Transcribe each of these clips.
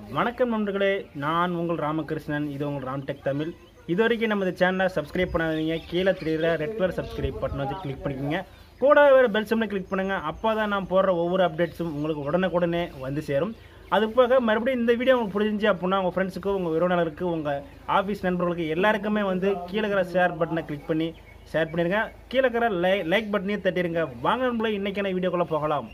வணக்கம் நண்பர்களே நான் உங்கள் ராமகிருஷ்ணன் இது உங்கள் ராம்டெக் தமிழ் இது வரைக்கும் நம்ம இந்த சேனலை சப்ஸ்கிரைப் பண்ணாதீங்க கீழே தெரியுற ரெட் கலர் சப்ஸ்கிரைப் பட்டன் வச்சு கிளிக் பண்ணிக்கோங்க கூட வேறு பெல் சிம்னை கிளிக் பண்ணுங்கள் அப்போ தான் நான் போடுற ஒவ்வொரு அப்டேட்ஸும் உங்களுக்கு உடனுக்குடனே வந்து சேரும் அது போக மறுபடியும் இந்த வீடியோ உங்களுக்கு பிடிச்சிருந்துச்சு அப்படின்னா உங்கள் ஃப்ரெண்ட்ஸுக்கு உங்கள் உறவினருக்கு உங்கள் ஆஃபீஸ் நண்பர்களுக்கு எல்லாருக்குமே வந்து கீழே இருக்கிற ஷேர் பட்டனை கிளிக் பண்ணி ஷேர் பண்ணிடுங்க கீழே இருக்கிற லை லைக் பட்டனையும் தட்டிடுங்க வாங்க நண்பர்களே இன்றைக்கான வீடியோக்குள்ளே போகலாம்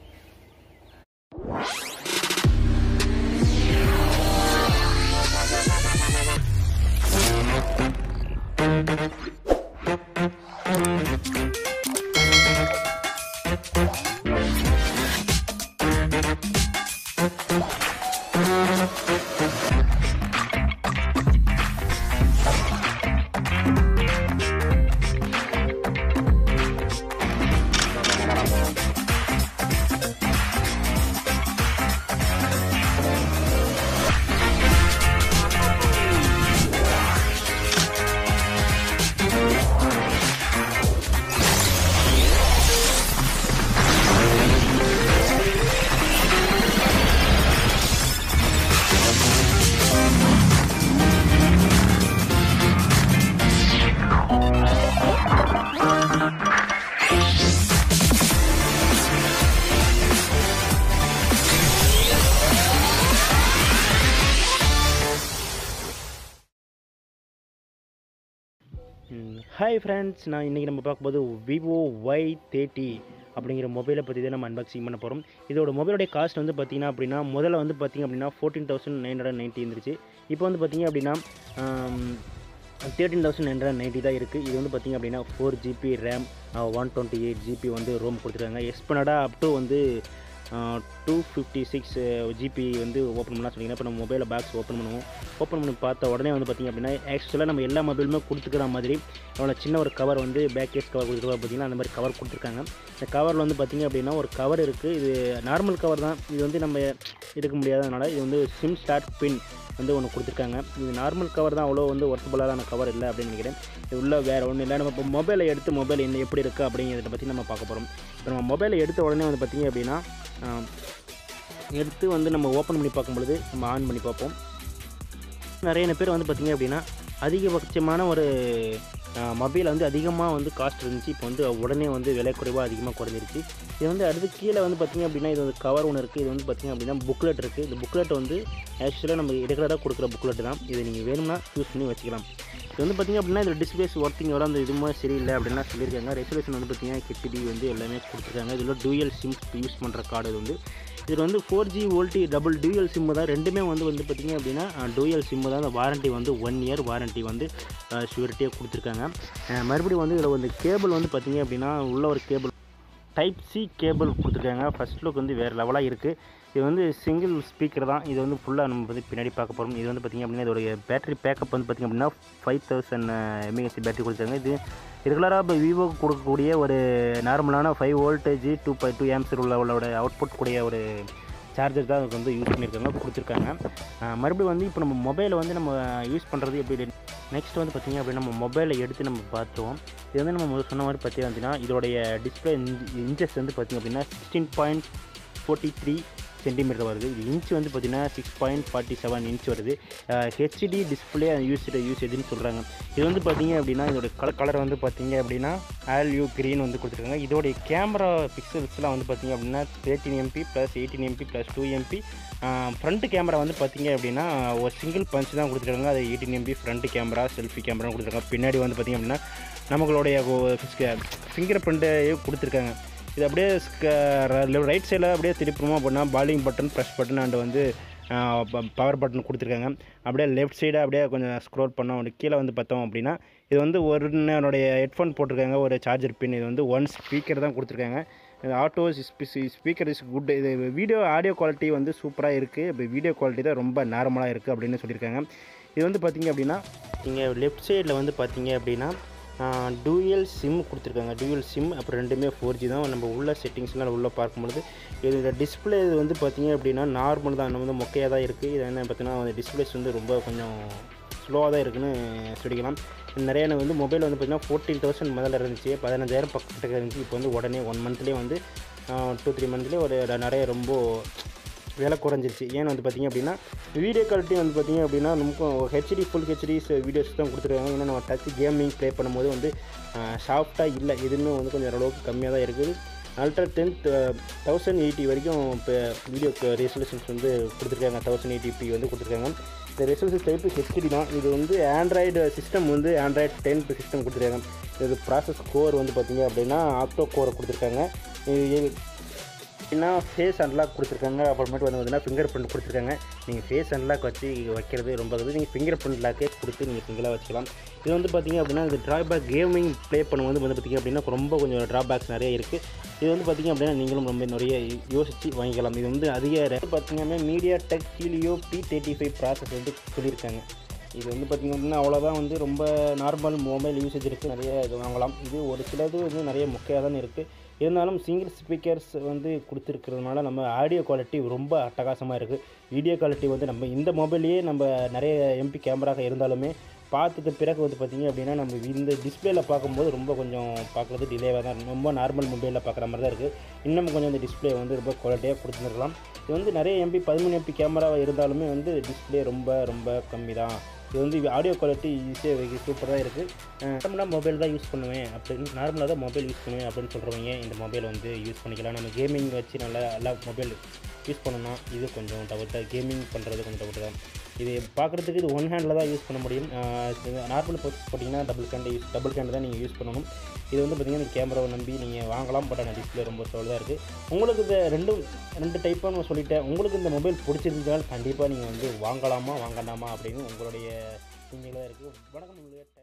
ஹாய் ஃப்ரெண்ட்ஸ் நான் இன்றைக்கி நம்ம பார்க்கும்போது விவோ ஒய் தேர்ட்டி அப்படிங்கிற மொபைலை பற்றி தான் நம்ம அன்பாக்சிங் பண்ண போகிறோம் இதோட மொபைலோடைய காஸ்ட் வந்து பார்த்திங்கன்னா அப்படின்னா முதல்ல வந்து பார்த்திங்க அப்படின்னா fourteen thousand nine hundred ninety இருந்துச்சு இப்போ வந்து பார்த்திங்க அப்படின்னா thirteen thousand nine hundred ninety தான் இருக்குது இது வந்து பார்த்திங்க அப்படின்னா four GB RAM one twenty eight GB வந்து ரோம் கொடுத்துருக்காங்க எக்ஸ்பனடாக அப் டு வந்து டூ ஃபிஃப்டி சிக்ஸ் ஜிபி வந்து ஓப்பன் பண்ணலாம் சொன்னீங்கன்னா இப்போ நம்ம மொபைலில் பாக்ஸ் ஓப்பன் பண்ணுவோம் ஓப்பன் பண்ணி பார்த்த உடனே வந்து பார்த்திங்க அப்படின்னா ஆக்சுவலாக நம்ம எல்லா மொபைலுமே கொடுத்துக்கிற மாதிரி அவ்வளோ சின்ன ஒரு கவர் வந்து பேக் கேஸ் கவர் கொடுத்துருவா பார்த்தீங்கன்னா அந்த மாதிரி கவர் கொடுத்துருக்காங்க இந்த கவரில் வந்து பார்த்திங்க அப்படின்னா ஒரு கவர் இருக்குது இது நார்மல் கவர் தான் இது வந்து நம்ம எடுக்க முடியாதனால இது வந்து சிம் ஸ்டார்ட் பின் வந்து ஒன்று கொடுத்துருக்காங்க இது நார்மல் கவர் தான் அவ்வளோ வந்து ஒர்த்தபுளான கவர் இல்லை அப்படின்னு நினைக்கிறேன் இது உள்ள வேறு ஒன்றும் இல்லை நம்ம இப்போ மொபைலை எடுத்து மொபைல் என்ன எப்படி இருக்குது அப்படிங்கிறத பற்றி நம்ம பார்க்க போகிறோம் இப்போ நம்ம மொபைலை எடுத்த உடனே வந்து பார்த்திங்க அப்படின்னா எடுத்து வந்து நம்ம ஓப்பன் பண்ணி பார்க்கும்பொழுது நம்ம ஆன் பண்ணி பார்ப்போம் நிறைய பேர் வந்து பார்த்திங்க அப்படின்னா அதிகபட்சமான ஒரு மொபைல் வந்து அதிகமாக வந்து காஸ்ட் இருந்துச்சு இப்போ வந்து உடனே வந்து விலை குறைவாக அதிகமாக குறைஞ்சிருச்சு இது வந்து அடுத்து கீழே வந்து பார்த்திங்க அப்படின்னா இது வந்து கவர் ஒன்று இருக்குது இது வந்து பார்த்திங்க அப்படின்னா புக்லெட் இருக்குது இந்த புக்லெட் வந்து ஆக்சுவலாக நம்ம ரெகுலராக கொடுக்குற புக்லெட் தான் இதை நீங்கள் வேணும்னா யூஸ் பண்ணி வச்சுக்கலாம் இது வந்து பார்த்திங்க அப்படின்னா இதில் டிஸ்பிளேஸ் ஒர்க்கிங் வர அந்த இதுவுமே சரியில்லை அப்படின்லாம் சொல்லியிருக்காங்க ரெசல்யூஷன் வந்து பார்த்திங்கன்னா ஹெச்டி வந்து எல்லாமே கொடுத்துருக்காங்க இதில் டூயல் சிம்ஸ் யூஸ் பண்ணுற கார்டு இது வந்து இதில் வந்து four G VoLTE double dual sim தான் ரெண்டுமே வந்து வந்து பார்த்திங்க அப்படின்னா டூயல் சிம்மு தான் அந்த வாரண்ட்டி வந்து ஒன் இயர் வாரண்ட்டி வந்து ஷூரிட்டியாக கொடுத்துருக்காங்க மறுபடியும் வந்து இதில் வந்து கேபிள் வந்து பார்த்திங்க அப்படின்னா உள்ள ஒரு கேபிள் டைப் சி கேபிள் கொடுத்துருக்காங்க ஃபஸ்ட் லுக் வந்து வேறு லெவலாக இருக்குது இது வந்து சிங்கிள் ஸ்பீக்கர் தான் இது வந்து ஃபுல்லாக நம்ம வந்து பின்னாடி பார்க்க போகிறோம் இது வந்து பார்த்திங்க அப்படின்னா இதோடைய பேட்டரி பேக்கப் வந்து பார்த்திங்க அப்படின்னா ஃபைவ் தௌசண்ட் எம்ஏஹெச் பேட்டரி கொடுத்துருக்காங்க இது ரெகுலராக இப்போ விவோக்கு கொடுக்கக்கூடிய ஒரு நார்மலான five voltage two point two amps உள்ளவளோட அவுட்புட் கூடிய ஒரு சார்ஜர் தான் அதுக்கு வந்து யூஸ் பண்ணியிருக்காங்க கொடுத்துருக்காங்க மறுபடியும் வந்து இப்போ நம்ம மொபைலை வந்து நம்ம யூஸ் பண்ணுறது எப்படி நெக்ஸ்ட் வந்து பார்த்திங்க அப்படின்னா நம்ம மொபைலை எடுத்து நம்ம பார்த்துவோம் இது வந்து நம்ம சொன்ன மாதிரி பார்த்திங்க அப்படின்னா இதோடைய டிஸ்பிளே இன்ச்சஸ் வந்து பார்த்திங்க அப்படின்னா sixteen point forty three centimetre வருது இது இன்ச் வந்து பார்த்திங்கன்னா six point forty seven inch வருது ஹெச்டி டிஸ்பிளே யூஸ் யூஸ் எதுன்னு சொல்கிறாங்க இது வந்து பார்த்திங்க அப்படின்னா இதோட கலர் கலர் வந்து பார்த்திங்க அப்படின்னா ஆல் யூ க்ரீன் வந்து கொடுத்துருக்காங்க இதோடைய கேமரா பிக்சல்ஸ்லாம் வந்து பார்த்திங்க அப்படின்னா thirteen MP plus eighteen MP plus two MP front camera வந்து பார்த்திங்க அப்படின்னா ஒரு சிங்கிள் பஞ்ச் தான் கொடுத்துருக்காங்க அது eighteen MP front camera selfie camera கொடுத்துருக்காங்க பின்னாடி வந்து பார்த்திங்க அப்படின்னா நம்மளுடைய ஃபிங்கர் பிரிண்ட்டையும் கொடுத்துருக்காங்க இது அப்படியே ரைட் சைடில் அப்படியே திருப்பமா பண்ணால் பாலிங் பட்டன் ப்ரெஷ் பட்டன் அண்ட் வந்து பவர் பட்டன் கொடுத்துருக்காங்க அப்படியே லெஃப்ட் சைடு அப்படியே கொஞ்சம் ஸ்க்ரோல் பண்ணோம் அப்படி கீழே வந்து பார்த்தோம் அப்படின்னா இது வந்து ஒரு என்னுடைய ஹெட்ஃபோன் போட்டிருக்காங்க ஒரு சார்ஜர் பின் இது வந்து ஒன் ஸ்பீக்கர் தான் கொடுத்துருக்காங்க ஆட்டோ ஸ்பீக்கர் இஸ் குட் இது வீடியோ ஆடியோ குவாலிட்டி வந்து சூப்பராக இருக்குது இப்போ வீடியோ குவாலிட்டி தான் ரொம்ப நார்மலாக இருக்குது அப்படின்னு சொல்லியிருக்காங்க இது வந்து பார்த்திங்க அப்படின்னா நீங்கள் லெஃப்ட் சைடில் வந்து பார்த்தீங்க அப்படின்னா டூயல் சிம் கொடுத்துருக்காங்க டூயல் சிம் அப்புறம் ரெண்டுமே ஃபோர் ஜி தான் நம்ம உள்ள செட்டிங்ஸ்லாம் உள்ளே பார்க்கும்பொழுது இது டிஸ்பிளே வந்து பார்த்திங்க அப்படின்னா நார்மல் தான் நம்ம வந்து மொக்கையாக தான் இருக்குது இது என்ன பார்த்தீங்கன்னா டிஸ்பிளேஸ் வந்து ரொம்ப கொஞ்சம் ஸ்லோவாக தான் இருக்குன்னு சொல்லிக்கலாம் நிறைய எனக்கு வந்து மொபைல் வந்து பார்த்திங்கன்னா ஃபோர்டீன் தௌசண்ட் முதல்ல இருந்துச்சு பதினஞ்சாயிரம் பக்கத்துக்கு இருந்துச்சு இப்போ வந்து உடனே ஒன் மந்த்லேயே வந்து டூ த்ரீ மந்த்லேயே ஒரு நிறைய ரொம்ப விலை குறைஞ்சிருச்சு ஏன்னு வந்து பார்த்திங்க அப்படின்னா வீடியோ குவாலிட்டி வந்து பார்த்திங்க அப்படின்னா நமக்கு ஹெச்டி ஃபுல் ஹெச்டிஸ் வீடியோஸ் தான் கொடுத்துருக்காங்க ஏன்னா நம்ம டச் கேமிங் ப்ளே பண்ணும்போது வந்து சாஃப்டாக இல்லை எதுவுமே வந்து கொஞ்சம் ஓரளவுக்கு கம்மியாக தான் இருக்குது அல்ட்ரா டென்த் தௌசண்ட் எயிட்டி வரைக்கும் இப்போ வீடியோ ரெசல்யூஷன்ஸ் வந்து கொடுத்துருக்காங்க தௌசண்ட் எயிட்டி வந்து கொடுத்துருக்காங்க இந்த ரெசல்யூஷன் டைப்பு ஹெச்டி தான் இது வந்து ஆண்ட்ராய்டு சிஸ்டம் வந்து ஆண்ட்ராய்டு டென்த் சிஸ்டம் கொடுத்துருக்காங்க இது ப்ராசஸ் கோர் வந்து பார்த்திங்க அப்படின்னா ஆக்டோ கோரை கொடுத்துருக்காங்க இது என்ன ஃபேஸ் அன்லாக் கொடுத்துருக்காங்க அப்புறமேட்டு வந்து பார்த்தீங்கன்னா ஃபிங்கர் பிரிண்ட் கொடுத்துருக்காங்க நீங்கள் ஃபேஸ் அன்லாக் வச்சு வைக்கிறது ரொம்ப இது நீங்கள் ஃபிங்கர் பிரிண்ட் லாக்கே கொடுத்து நீங்கள் சிங்கிளாக வச்சுக்கலாம் இது வந்து பார்த்தீங்க அப்படின்னா இது ட்ராபேக் கேமிங் ப்ளே பண்ணும்போது வந்து பார்த்திங்க அப்படின்னா ரொம்ப கொஞ்சம் ட்ராபேக்ஸ் நிறைய இருக்குது இது வந்து பார்த்திங்க அப்படின்னா நீங்களும் ரொம்ப நிறைய யோசித்து வாங்கிக்கலாம் இது வந்து அதிக rate பார்த்தீங்கன்னா MediaTek Helio P thirty five process வந்து சொல்லியிருக்காங்க இது வந்து பார்த்திங்க அப்படின்னா அவ்வளோதான் வந்து ரொம்ப நார்மல் மொபைல் யூசேஜ் இருக்குது நிறைய இது வாங்கலாம் இது ஒரு சிலது வந்து நிறைய முக்கியம் தான் இருக்குது இருந்தாலும் சிங்கிள் ஸ்பீக்கர்ஸ் வந்து கொடுத்துருக்கிறதுனால நம்ம ஆடியோ குவாலிட்டி ரொம்ப அட்டகாசமாக இருக்குது வீடியோ குவாலிட்டி வந்து நம்ம இந்த மொபைல்லையே நம்ம நிறைய எம்பி கேமராக இருந்தாலுமே பார்த்தது பிறகு வந்து பார்த்திங்க அப்படின்னா நம்ம இந்த டிஸ்பிளேல பார்க்கும்போது ரொம்ப கொஞ்சம் பார்க்குறது டிலேவாக தான் இருக்கும். ரொம்ப நார்மல் மொபைலில் பார்க்குற மாதிரி தான் இருக்குது இன்னும் கொஞ்சம் இந்த டிஸ்பிளே வந்து ரொம்ப குவாலிட்டியாக கொடுத்துருக்கலாம் இது வந்து நிறைய எம்பி பதிமூணு எம்பி கேமராவாக இருந்தாலுமே வந்து டிஸ்பிளே ரொம்ப ரொம்ப கம்மி தான் இது வந்து ஆடியோ குவாலிட்டி ஈஸியாக சூப்பராக இருக்குது நார்மலாக மொபைல் தான் யூஸ் பண்ணுவேன் அப்படின்னு நார்மலாக தான் மொபைல் யூஸ் பண்ணுவேன் அப்படின்னு சொல்கிறவங்க இந்த மொபைல் வந்து யூஸ் பண்ணிக்கலாம் நம்ம கேமிங் வச்சு நல்லா நல்லா மொபைல் யூஸ் பண்ணணும் இது கொஞ்சம் டவுட் தான் கேமிங் பண்ணுறது கொஞ்சம் டவுட் தான் இது பார்க்குறதுக்கு இது ஒன் ஹேண்டில் தான் யூஸ் பண்ண முடியும் நார்மல் போஸ்ட் போட்டிங்கன்னா டபுள் கேண்ட் யூஸ் டபுள் கேண்ட் தான் நீங்கள் யூஸ் பண்ணணும் இது வந்து பார்த்திங்கன்னா இந்த கேமராவை நம்பி நீங்கள் வாங்கலாம் பட் ஆனால் டிஸ்பிளே ரொம்ப ஸ்லோவாக இருக்குது உங்களுக்கு இந்த ரெண்டும் ரெண்டு டைப்பாக நான் சொல்லிட்டேன் உங்களுக்கு இந்த மொபைல் பிடிச்சிருந்தால் கண்டிப்பாக நீங்கள் வந்து வாங்கலாமா வாங்கண்டாமா அப்படின்னு உங்களுடைய திங்கில் தான் இருக்குது வணக்கம் உங்களுடைய